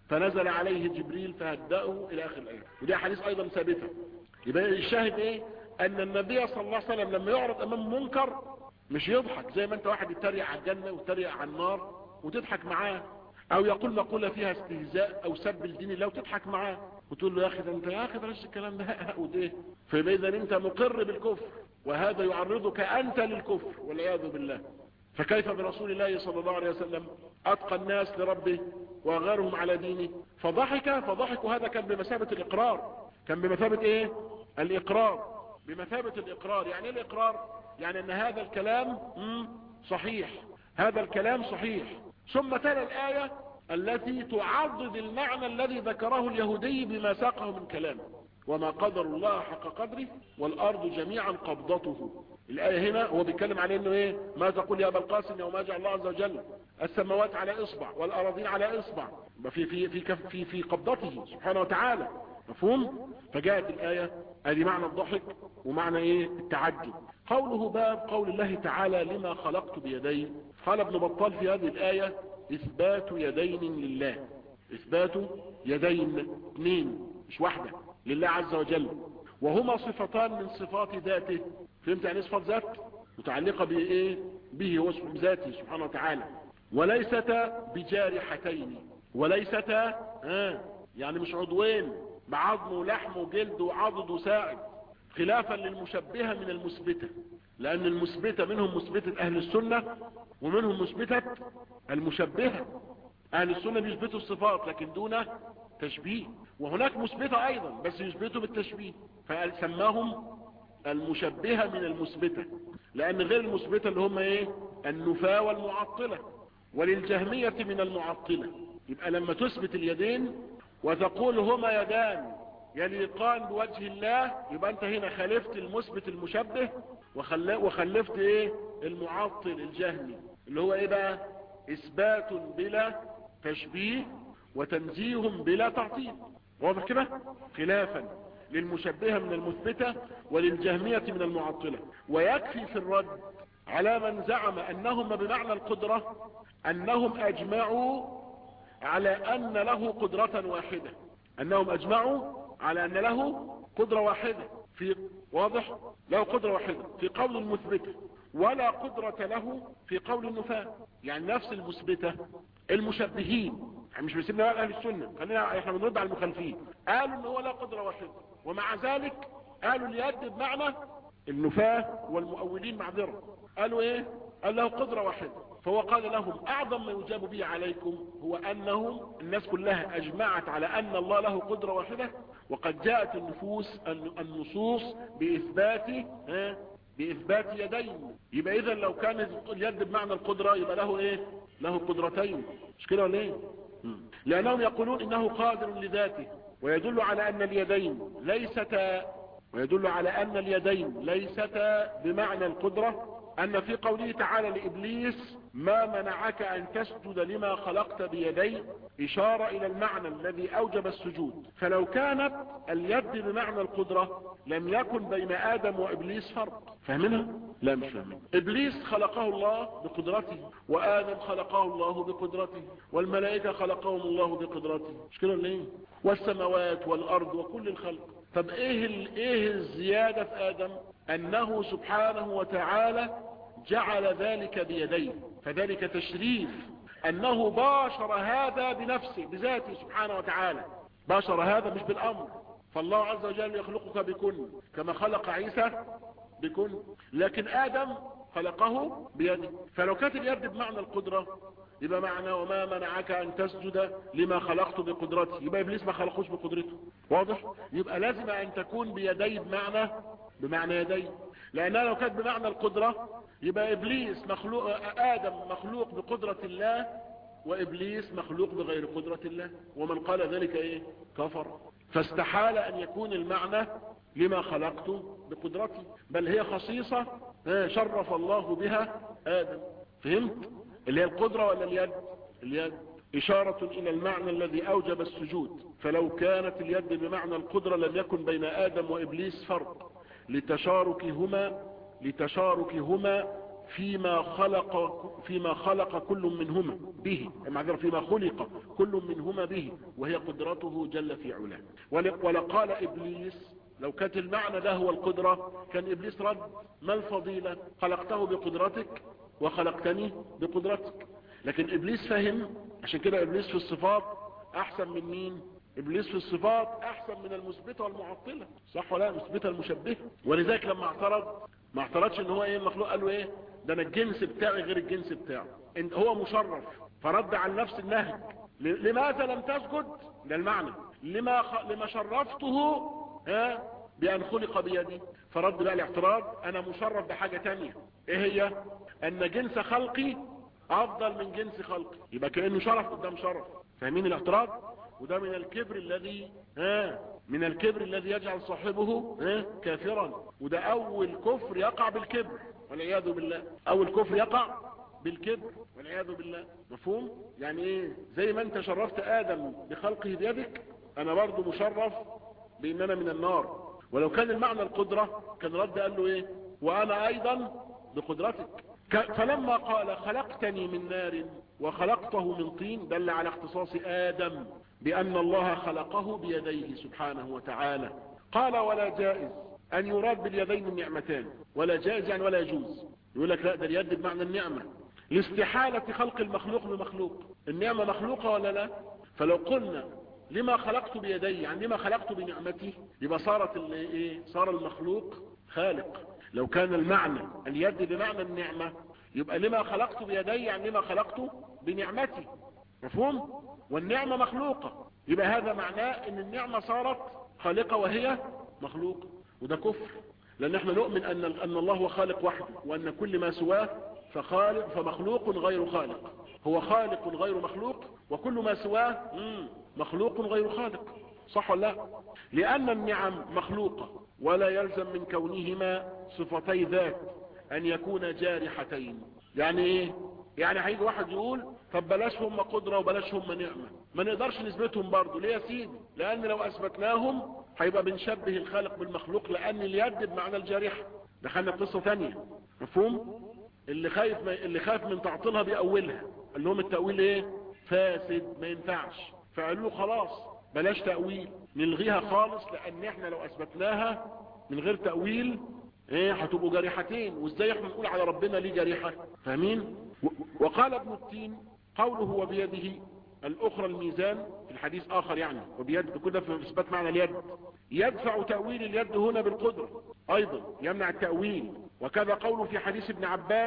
Speaker 1: فنزل عليه جبريل فهدأه الى اخر الايه ودي حديث ايضا ثابته يبقى الشاهد ايه ان النبي صلى الله عليه وسلم لما يعرض امام منكر مش يضحك زي ما انت واحد يتريق على الجنة ويتريق على النار وتضحك معاه او يقول مقولة فيها استهزاء او سب الدين الله وتضحك معاه وتقول له يا اخي ده انت يا اخي بلاش الكلام ده وده فيبقى اذا انت مقر بالكفر وهذا يعرضك انت للكفر والعياذ بالله فكيف برسول الله صلى الله عليه وسلم اتقى الناس لربه واغارهم على دينه فضحك فضحك هذا كان بمثابة الاقرار كان بمثابة ايه الاقرار بمثابة الاقرار يعني ايه الاقرار يعني ان هذا الكلام صحيح هذا الكلام صحيح ثم تلا الآية التي تعضد المعنى الذي ذكره اليهودي بما ساقه من كلامه وما قدر الله حق قدره والأرض جميعا قبضته الآية هنا هو بيتكلم على انه ايه ما تقول يا ابا القاسم يوم جعل الله عز وجل السماوات على اصبع والأراضين على اصبع في في في في, في قبضته سبحانه وتعالى مفهوم فجاءت الآية ادي معنى الضحك ومعنى ايه التعجب قوله باب قول الله تعالى لما خلقت بيدي قال ابن بطال في هذه الآية اثبات يدين لله اثبات يدين اثنين مش واحدة لله عز وجل وهما صفتان من صفات ذاته فهمت يعني صفات ذات متعلقة بايه به هو اسم ذاته سبحانه وتعالى وليستا بجارحتين وليستا آه يعني مش عضوين بعظم ولحم وجلد وعضد وساعد خلافا للمشبهة من المثبتة لأن المثبتة منهم مثبتة أهل السنة ومنهم مثبتة المشبهة أهل السنة بيثبتوا الصفات لكن دون تشبيه وهناك مثبتة أيضا بس يثبتوا بالتشبيه فسماهم المشبهة من المثبتة لأن غير المثبتة اللي هم إيه النفاة والمعطلة وللجهمية من المعطلة يبقى لما تثبت اليدين وتقول هما يدان يليقان بوجه الله يبقى انت هنا خالفت المثبت المشبه وخلفت ايه المعطل الجهمي اللي هو ايه بقى اثبات بلا تشبيه وتنزيه بلا تعطيل واضح كده خلافا للمشبهة من المثبتة وللجهمية من المعطلة ويكفي في الرد على من زعم انهم بمعنى القدرة انهم اجمعوا على ان له قدرة واحدة انهم اجمعوا على ان له قدرة واحدة في واضح له قدرة واحدة في قول المثبتة ولا قدرة له في قول النفاة يعني نفس المثبتة المشبهين يعني مش بيسيبنا بقى اهل السنة خلينا احنا بنرد على المخالفين قالوا ان هو لا قدرة واحدة ومع ذلك قالوا اليد بمعنى النفاة والمؤولين معذرة قالوا ايه قال له قدرة واحدة فهو قال لهم اعظم ما يجاب به عليكم هو انهم الناس كلها اجمعت على ان الله له قدرة واحدة وقد جاءت النفوس النصوص باثبات ها باثبات يدين يبقى اذا لو كان اليد بمعنى القدرة يبقى له ايه له قدرتين مش كده ولا ايه لانهم يقولون انه قادر لذاته ويدل على ان اليدين ليستا ويدل على ان اليدين ليستا بمعنى القدرة ان في قوله تعالى لابليس ما منعك ان تسجد لما خلقت بيدي اشارة الى المعنى الذي اوجب السجود فلو كانت اليد بمعنى القدرة لم يكن بين ادم وابليس فرق فاهمينها لا مش فاهمين ابليس خلقه الله بقدرته وادم خلقه الله بقدرته والملائكة خلقهم الله بقدرته مش كده ليه والسماوات والارض وكل الخلق طب ايه ايه الزيادة في ادم انه سبحانه وتعالى جعل ذلك بيديه فذلك تشريف انه باشر هذا بنفسه بذاته سبحانه وتعالى باشر هذا مش بالامر فالله عز وجل يخلقك بكن كما خلق عيسى بكن لكن ادم خلقه بيده فلو كانت اليد بمعنى القدرة يبقى معنى وما منعك ان تسجد لما خلقت بقدرتي يبقى ابليس ما خلقوش بقدرته واضح يبقى لازم ان تكون بيدي بمعنى بمعنى يدي لانها لو كانت بمعنى القدرة يبقى ابليس مخلوق ادم مخلوق بقدرة الله وابليس مخلوق بغير قدرة الله ومن قال ذلك ايه كفر فاستحال ان يكون المعنى لما خلقت بقدرتي بل هي خصيصة شرف الله بها ادم فهمت اللي هي القدرة ولا اليد اليد اشارة الى المعنى الذي اوجب السجود فلو كانت اليد بمعنى القدرة لم يكن بين ادم وابليس فرق لتشاركهما لتشاركهما فيما خلق فيما خلق كل منهما به معذرة فيما خلق كل منهما به وهي قدرته جل في علاه ولقال إبليس لو كانت المعنى ده هو القدرة كان إبليس رد ما الفضيلة خلقته بقدرتك وخلقتني بقدرتك لكن إبليس فهم عشان كده إبليس في الصفات أحسن من مين إبليس في الصفات أحسن من المثبتة والمعطلة صح ولا المثبتة المشبهة ولذلك لما اعترض ما اعترضش ان هو ايه المخلوق قال له ايه ده انا الجنس بتاعي غير الجنس بتاعه إن هو مشرف فرد عن نفس النهج لماذا لم تسجد ده المعنى لما خ... لما شرفته ها بأن خلق بيدي فرد بقى الاعتراض انا مشرف بحاجة تانية ايه هي ان جنس خلقي افضل من جنس خلقي يبقى كأنه شرف قدام شرف فاهمين الاعتراض وده من الكبر الذي ها من الكبر الذي يجعل صاحبه ها كافرا وده اول كفر يقع بالكبر والعياذ بالله اول كفر يقع بالكبر والعياذ بالله مفهوم يعني ايه زي ما انت شرفت ادم بخلقه بيدك انا برضو مشرف بان انا من النار ولو كان المعنى القدرة كان رد قال له ايه وانا ايضا بقدرتك فلما قال خلقتني من نار وخلقته من طين دل على اختصاص ادم بان الله خلقه بيديه سبحانه وتعالى قال ولا جائز ان يراد باليدين النعمتان ولا جائز يعني ولا يجوز يقول لك لا ده اليد بمعنى النعمة لاستحالة خلق المخلوق بمخلوق النعمة مخلوقة ولا لا فلو قلنا لما خلقت بيدي يعني لما خلقت بنعمتي يبقى صارت ايه صار المخلوق خالق لو كان المعنى اليد بمعنى النعمة يبقى لما خلقت بيدي يعني لما خلقت بنعمتي مفهوم والنعمة مخلوقة يبقى هذا معناه ان النعمة صارت خالقة وهي مخلوقة وده كفر لان احنا نؤمن ان ان الله هو خالق وحده وان كل ما سواه فخالق فمخلوق غير خالق هو خالق غير مخلوق وكل ما سواه مخلوق غير خالق صح ولا لا لان النعم مخلوقة ولا يلزم من كونهما صفتي ذات ان يكون جارحتين يعني ايه يعني هيجي واحد يقول طب بلاش هم قدرة وبلاش هم نعمة ما نقدرش نثبتهم برضه ليه يا سيدي لان لو اثبتناهم هيبقى بنشبه الخالق بالمخلوق لان اليد بمعنى الجارحة دخلنا قصة ثانية مفهوم اللي خايف ما اللي خايف من تعطيلها بيأولها قال لهم التأويل ايه فاسد ما ينفعش فقالوا له خلاص بلاش تأويل نلغيها خالص لان احنا لو اثبتناها من غير تأويل ايه هتبقوا جريحتين وازاي احنا نقول على ربنا ليه جريحة فاهمين وقال ابن التين قوله وبيده الاخرى الميزان في الحديث اخر يعني وبيد كده في اثبات معنى اليد يدفع تأويل اليد هنا بالقدرة ايضا يمنع التأويل وكذا قوله في حديث ابن عباس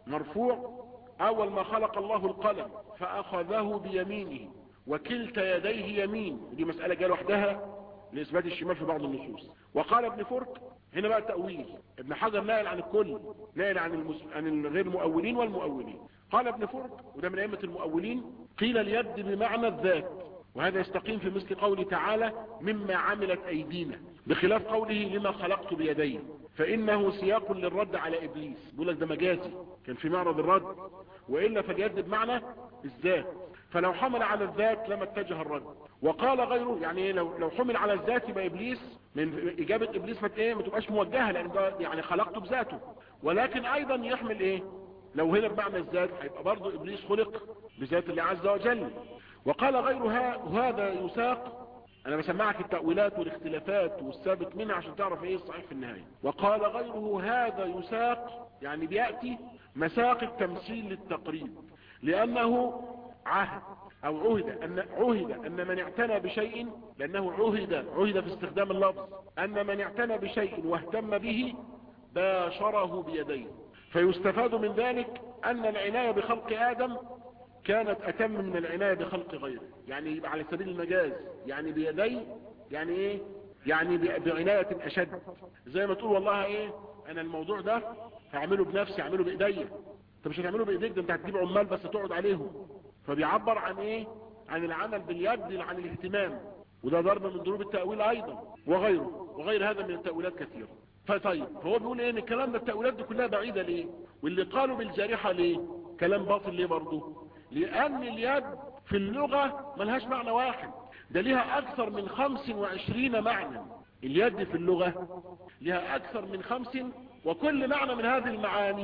Speaker 1: مرفوع اول ما خلق الله القلم فاخذه بيمينه وكلتا يديه يمين دي مسألة جاء لوحدها لإثبات الشمال في بعض النصوص وقال ابن فرك هنا بقى التأويل ابن حجر نائل عن الكل نائل عن, المس... عن غير المؤولين والمؤولين قال ابن فرك وده من أئمة المؤولين قيل اليد بمعنى الذات وهذا يستقيم في مثل قوله تعالى مما عملت أيدينا بخلاف قوله لما خلقت بيدي فإنه سياق للرد على إبليس بيقول لك ده مجازي كان في معرض الرد وإلا فاليد بمعنى الذات فلو حمل على الذات لما اتجه الرد وقال غيره يعني ايه لو, لو حمل على الذات يبقى ابليس من اجابة ابليس ما ايه ما تبقاش موجهة لان ده يعني خلقته بذاته ولكن ايضا يحمل ايه لو هنا بمعنى الذات هيبقى برضه ابليس خلق بذات الله عز وجل وقال غيرها وهذا يساق انا بسمعك التأويلات والاختلافات والثابت منها عشان تعرف ايه الصحيح في النهاية وقال غيره هذا يساق يعني بيأتي مساق التمثيل للتقريب لانه عهد او عهد ان عهد ان من اعتنى بشيء لانه عهد عهد في استخدام اللفظ ان من اعتنى بشيء واهتم به باشره بيديه فيستفاد من ذلك ان العناية بخلق ادم كانت اتم من العناية بخلق غيره يعني يبقى على سبيل المجاز يعني بيدي يعني ايه يعني بعناية اشد زي ما تقول والله ايه انا الموضوع ده هعمله بنفسي هعمله بايديا انت مش هتعمله بايديك ده انت هتجيب عمال بس تقعد عليهم فبيعبر عن ايه عن العمل باليد عن الاهتمام وده ضرب من ضروب التأويل ايضا وغيره وغير هذا من التأويلات كثيرة فطيب فهو بيقول ايه ان الكلام ده التأويلات دي كلها بعيدة ليه واللي قالوا بالجارحة ليه كلام باطل ليه برضه لان اليد في اللغة ملهاش معنى واحد ده ليها اكثر من 25 معنى اليد في اللغة لها اكثر من خمس وكل معنى من هذه المعاني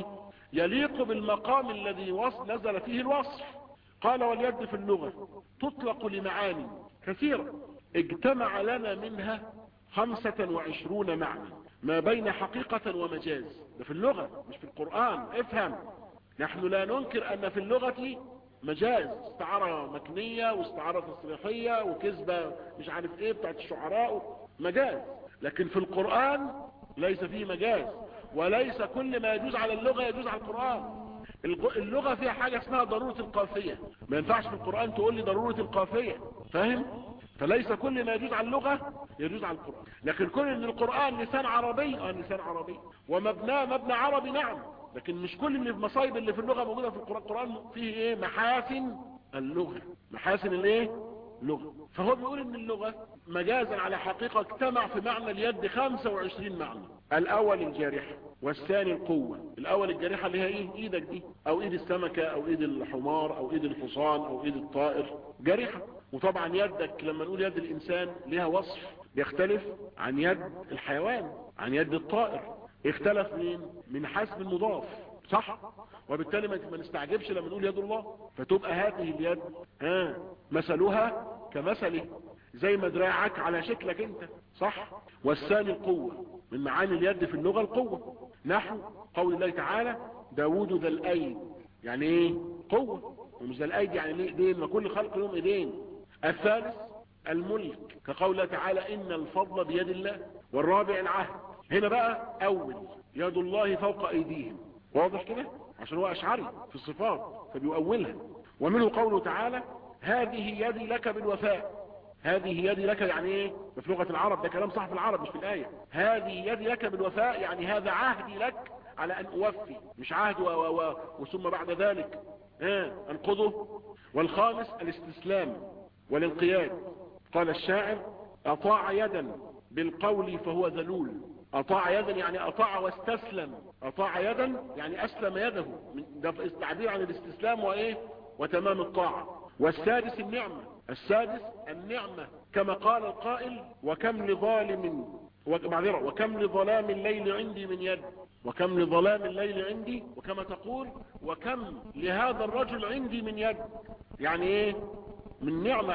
Speaker 1: يليق بالمقام الذي نزل فيه الوصف قال واليد في اللغة تطلق لمعاني كثيرة اجتمع لنا منها خمسة وعشرون معنى ما بين حقيقة ومجاز ده في اللغة مش في القرآن افهم نحن لا ننكر ان في اللغة مجاز استعارة مكنية واستعارة تصريحية وكذبة مش عارف ايه بتاعت الشعراء مجاز لكن في القرآن ليس فيه مجاز وليس كل ما يجوز على اللغة يجوز على القرآن اللغة فيها حاجة اسمها ضرورة القافية ما ينفعش في القرآن تقول لي ضرورة القافية فاهم فليس كل ما يجوز على اللغة يجوز على القرآن لكن كل ان القرآن لسان عربي اه لسان عربي ومبناه مبنى عربي نعم لكن مش كل من المصايب اللي في اللغة موجودة في القرآن فيه ايه محاسن اللغة محاسن الايه لغة فهو بيقول ان اللغة مجازا على حقيقة اجتمع في معنى اليد 25 معنى الاول الجارحة والثاني القوة الاول الجارحة اللي هي ايه ايدك دي او ايد السمكة او ايد الحمار او ايد الحصان او ايد الطائر جارحة وطبعا يدك لما نقول يد الانسان لها وصف بيختلف عن يد الحيوان عن يد الطائر اختلف من من حسب المضاف صح وبالتالي ما نستعجبش لما نقول يد الله فتبقى هذه اليد ها مثلها كمثله زي ما دراعك على شكلك انت صح والثاني القوة من معاني اليد في اللغة القوة نحو قول الله تعالى داود ذا الايد يعني ايه قوة ومش ذا الايد يعني ليه ايدين ما كل خلق لهم ايدين الثالث الملك كقول الله تعالى ان الفضل بيد الله والرابع العهد هنا بقى اول يد الله فوق ايديهم واضح كده عشان هو اشعري في الصفات فبيؤولها ومنه قوله تعالى هذه يدي لك بالوفاء هذه يدي لك يعني ايه في لغة العرب ده كلام صح في العرب مش في الآية هذه يدي لك بالوفاء يعني هذا عهدي لك على ان اوفي مش عهد و و و وثم بعد ذلك اه انقضه والخامس الاستسلام والانقياد قال الشاعر اطاع يدا بالقول فهو ذلول اطاع يدا يعني اطاع واستسلم اطاع يدا يعني اسلم يده ده التعبير عن الاستسلام وايه وتمام الطاعة والسادس النعمة السادس النعمة كما قال القائل وكم لظالم معذرة وكم لظلام الليل عندي من يد وكم لظلام الليل عندي وكما تقول وكم لهذا الرجل عندي من يد يعني ايه من نعمة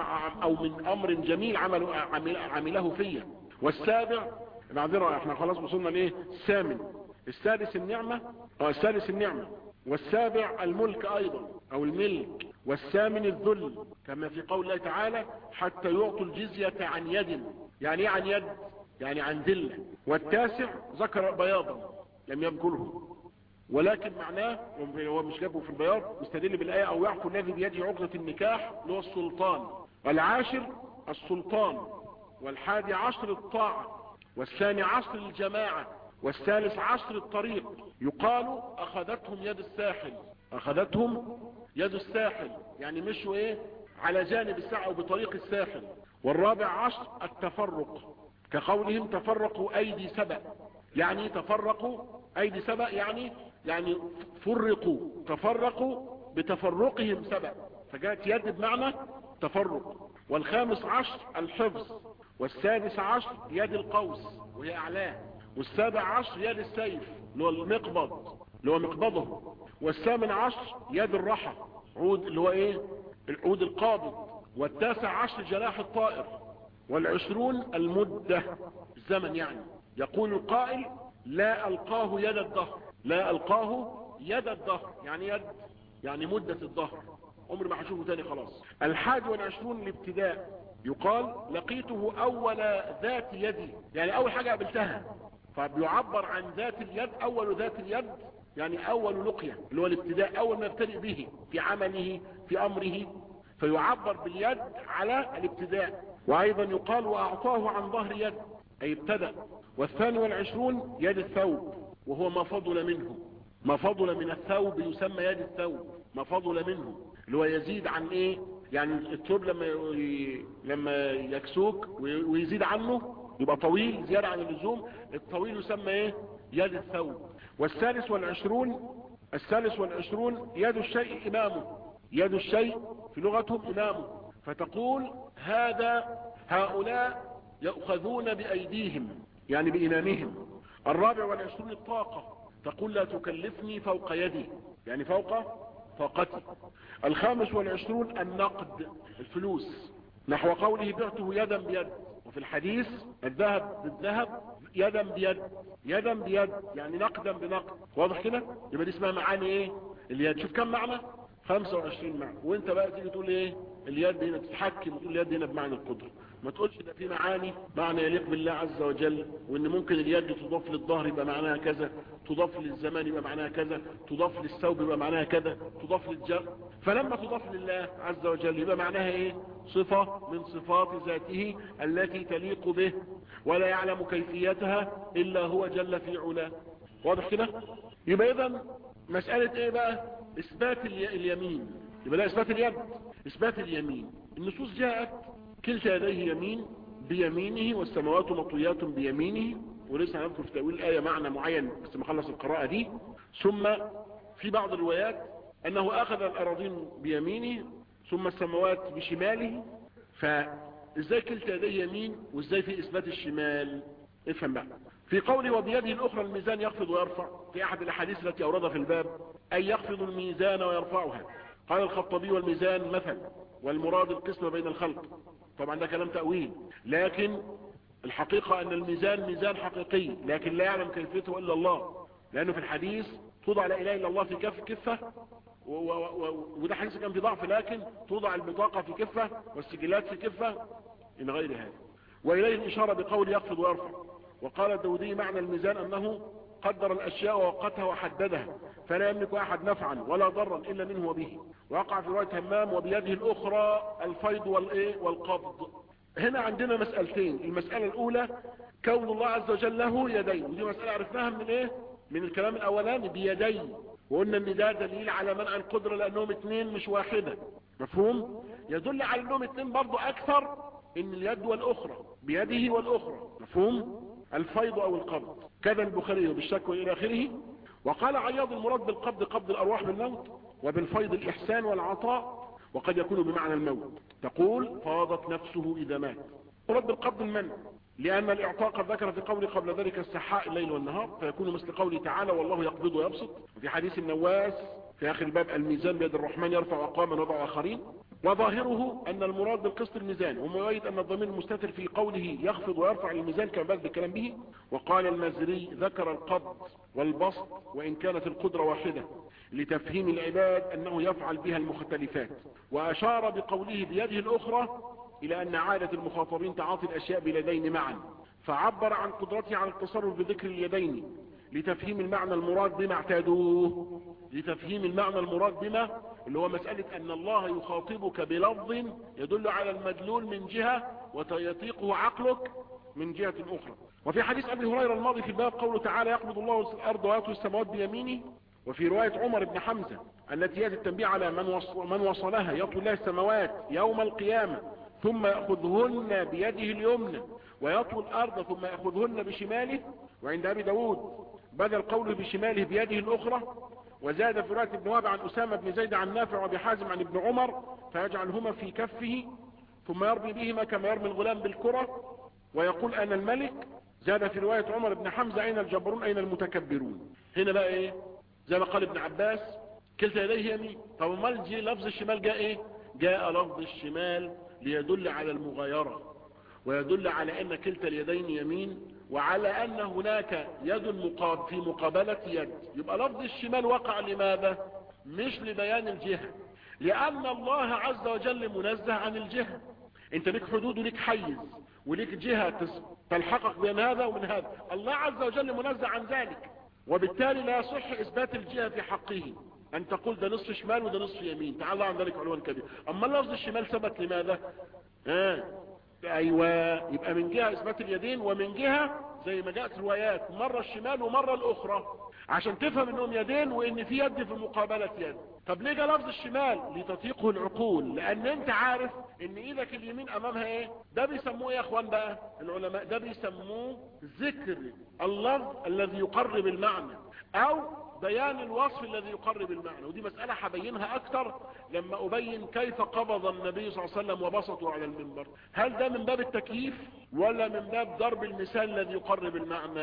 Speaker 1: او من امر جميل عمله, عمله فيا والسابع معذرة احنا خلاص وصلنا لايه الثامن السادس النعمة اه السادس النعمة والسابع الملك ايضا او الملك والثامن الذل كما في قول الله تعالى حتى يعطوا الجزية عن يد يعني ايه عن يد يعني عن ذلة والتاسع ذكر بياضا لم يذكره ولكن معناه هو مش جابه في البياض مستدل بالآية او يعفو الذي بيده عقدة النكاح اللي هو السلطان والعاشر السلطان والحادي عشر الطاعة والثاني عشر الجماعة والثالث عشر الطريق يقال اخذتهم يد الساحل اخذتهم يد الساحل يعني مشوا ايه على جانب الساحل او بطريق الساحل والرابع عشر التفرق كقولهم تفرقوا ايدي سبأ يعني تفرقوا ايدي سبأ يعني يعني فرقوا تفرقوا بتفرقهم سبأ فجاءت يد بمعنى تفرق والخامس عشر الحفظ والسادس عشر يد القوس وهي اعلاه والسابع عشر يد السيف اللي هو المقبض اللي هو مقبضه والثامن عشر يد الرحى عود اللي هو ايه العود القابض والتاسع عشر جناح الطائر والعشرون المدة الزمن يعني يقول القائل لا ألقاه يد الظهر لا ألقاه يد الظهر يعني يد يعني مدة الظهر عمر ما هشوفه تاني خلاص الحادي والعشرون الابتداء يقال لقيته أول ذات يدي يعني أول حاجة قابلتها فبيعبر عن ذات اليد أول ذات اليد يعني أول لقية اللي هو الابتداء أول ما يبتدئ به في عمله في أمره فيعبر باليد على الابتداء وأيضا يقال وأعطاه عن ظهر يد أي ابتدأ والثاني والعشرون يد الثوب وهو ما فضل منه ما فضل من الثوب يسمى يد الثوب ما فضل منه اللي هو يزيد عن ايه يعني الثوب لما ي... لما يكسوك ويزيد عنه يبقى طويل زيادة عن اللزوم الطويل يسمى ايه يد الثوب والثالث والعشرون الثالث والعشرون يد الشيء امامه يد الشيء في لغتهم امامه فتقول هذا هؤلاء يأخذون بأيديهم يعني بإمامهم الرابع والعشرون الطاقة تقول لا تكلفني فوق يدي يعني فوق طاقتي الخامس والعشرون النقد الفلوس نحو قوله بعته يدا بيد وفي الحديث الذهب بالذهب يدا بيد يدا بيد يعني نقدا بنقد واضح كده يبقى دي اسمها معاني ايه اليد شوف كم معنى 25 معنى وانت بقى تيجي تقول ايه اليد هنا تتحكم وتقول اليد هنا بمعنى القدره ما تقولش ده في معاني معنى يليق بالله عز وجل وان ممكن اليد تضاف للظهر يبقى معناها كذا تضاف للزمان يبقى معناها كذا تضاف للثوب يبقى معناها كذا تضاف للجر فلما تضاف لله عز وجل يبقى معناها ايه صفة من صفات ذاته التي تليق به ولا يعلم كيفيتها الا هو جل في علاه واضح كده يبقى اذا مسألة ايه بقى اثبات اليمين يبقى ده اثبات اليد اثبات اليمين النصوص جاءت كلتا يديه يمين بيمينه والسماوات مطويات بيمينه ولسه هنذكر في تأويل الآية معنى معين بس ما خلص القراءة دي ثم في بعض الروايات أنه أخذ الأراضين بيمينه ثم السماوات بشماله فإزاي كلتا يديه يمين وإزاي في إثبات الشمال افهم بقى في قوله وبيده الأخرى الميزان يخفض ويرفع في أحد الأحاديث التي أوردها في الباب أي يخفض الميزان ويرفعها قال الخطبي والميزان مثل والمراد القسم بين الخلق طبعا ده كلام تأويل لكن الحقيقة ان الميزان ميزان حقيقي لكن لا يعلم كيفيته الا الله لانه في الحديث توضع لا اله الا الله في كف كفة وده حديث كان في ضعف لكن توضع البطاقة في كفة والسجلات في كفة من غير هذا واليه الاشارة بقول يخفض ويرفع وقال الدودي معنى الميزان انه قدر الاشياء ووقتها وحددها فلا يملك احد نفعا ولا ضرا الا منه وبه وقع في رواية همام وبيده الاخرى الفيض والايه والقبض هنا عندنا مسألتين المسألة الاولى كون الله عز وجل له يدين ودي مسألة عرفناها من ايه من الكلام الاولاني بيدين وقلنا ان ده دليل على منع القدرة لانهم اتنين مش واحدة مفهوم يدل على انهم اتنين برضو اكثر ان اليد والاخرى بيده والاخرى مفهوم الفيض او القبض كذا البخاري بالشكوى الى اخره وقال عياض المراد بالقبض قبض الارواح بالموت وبالفيض الاحسان والعطاء وقد يكون بمعنى الموت تقول فاضت نفسه اذا مات مراد بالقبض المنع لان الاعطاء قد ذكر في قوله قبل ذلك السحاء الليل والنهار فيكون مثل قوله تعالى والله يقبض ويبسط وفي حديث النواس في اخر الباب الميزان بيد الرحمن يرفع اقواما ويضع اخرين وظاهره ان المراد بالقسط الميزان ومؤيد ان الضمير المستتر في قوله يخفض ويرفع الميزان كما بات بالكلام به وقال المزري ذكر القبض والبسط وان كانت القدرة واحدة لتفهيم العباد انه يفعل بها المختلفات واشار بقوله بيده الاخرى الى ان عادة المخاطبين تعاطي الاشياء باليدين معا فعبر عن قدرته على التصرف بذكر اليدين لتفهيم المعنى المراد بما اعتادوه لتفهيم المعنى المراد بما اللي هو مسألة ان الله يخاطبك بلفظ يدل على المدلول من جهة ويطيقه عقلك من جهة اخرى وفي حديث ابي هريرة الماضي في الباب قوله تعالى يقبض الله الارض ويطوي السماوات بيمينه وفي رواية عمر بن حمزة التي يأتي التنبيه على من, وصل من وصلها يطوي الله السماوات يوم القيامة ثم يأخذهن بيده اليمنى ويطوي الارض ثم يأخذهن بشماله وعند ابي داود بدل قوله بشماله بيده الاخرى وزاد في رواية ابن وهب عن أسامة بن زيد عن نافع وابي حازم عن ابن عمر فيجعلهما في كفه ثم يرمي بهما كما يرمي الغلام بالكرة ويقول أنا الملك زاد في رواية عمر بن حمزة أين الجبرون أين المتكبرون هنا بقى إيه زي ما قال ابن عباس كلتا يديه يمين طب امال جي لفظ الشمال جاء إيه جاء لفظ الشمال ليدل على المغايرة ويدل على أن كلتا اليدين يمين وعلى ان هناك يد مقاب في مقابلة يد يبقى لفظ الشمال وقع لماذا مش لبيان الجهة لان الله عز وجل منزه عن الجهة انت لك حدود ولك حيز ولك جهة تلحقك بين هذا ومن هذا الله عز وجل منزه عن ذلك وبالتالي لا يصح اثبات الجهة في حقه ان تقول ده نصف شمال وده نصف يمين تعالى عن ذلك علوا كبير اما لفظ الشمال ثبت لماذا آه. ايوه يبقى من جهة اثبات اليدين ومن جهة زي ما جاءت روايات مرة الشمال ومرة الاخرى عشان تفهم انهم يدين وان في يد في مقابلة يد طب ليه جاء لفظ الشمال لتطيقه العقول لان انت عارف ان ايدك اليمين امامها ايه ده بيسموه ايه يا اخوان بقى العلماء ده بيسموه ذكر اللفظ الذي يقرب المعنى او بيان الوصف الذي يقرب المعنى ودي مسألة هبينها اكتر لما ابين كيف قبض النبي صلى الله عليه وسلم وبسطه على المنبر هل ده من باب التكييف ولا من باب ضرب المثال الذي يقرب المعنى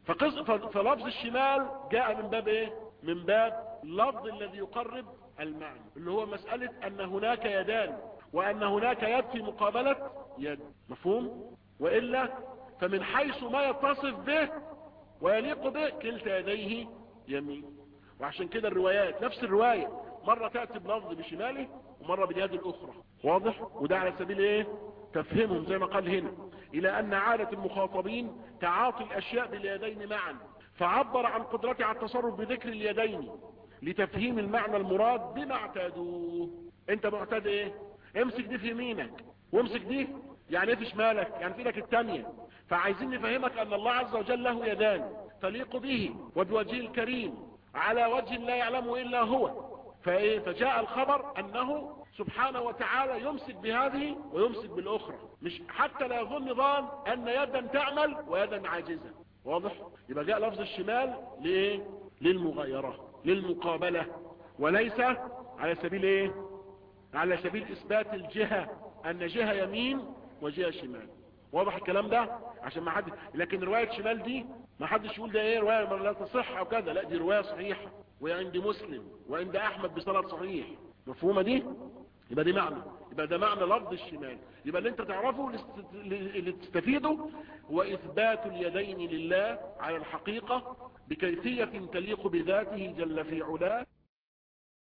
Speaker 1: فقص فلفظ الشمال جاء من باب ايه من باب اللفظ الذي يقرب المعنى اللي هو مسألة ان هناك يدان وان هناك يد في مقابلة يد مفهوم وإلا فمن حيث ما يتصف به ويليق به كلتا يديه يمين وعشان كده الروايات نفس الرواية مرة تأتي بلفظ بشماله ومرة باليد الأخرى واضح وده على سبيل ايه تفهمهم زي ما قال هنا إلى أن عادة المخاطبين تعاطي الأشياء باليدين معا فعبر عن قدرته على التصرف بذكر اليدين لتفهيم المعنى المراد بما اعتادوه انت معتاد ايه امسك دي في يمينك وامسك دي يعني ايه في شمالك يعني في ايدك التانية فعايزين نفهمك ان الله عز وجل له يدان تليق به وبوجهه الكريم على وجه لا يعلمه الا هو فايه فجاء الخبر انه سبحانه وتعالى يمسك بهذه ويمسك بالاخرى مش حتى لا يظن ظان ان يدا تعمل ويدا عاجزة واضح يبقى جاء لفظ الشمال لايه للمغايرة للمقابلة وليس على سبيل ايه على سبيل اثبات الجهة ان جهة يمين وجهة شمال واضح الكلام ده عشان ما حد لكن رواية شمال دي ما حدش يقول ده ايه رواية لا تصح او كذا لا دي رواية صحيحة وعند مسلم وعند احمد بصلاة صحيح مفهومة دي يبقى دي معنى يبقى ده معنى لفظ الشمال يبقى اللي انت تعرفه اللي تستفيده هو اثبات اليدين لله على الحقيقة بكيفية تليق بذاته جل في علاه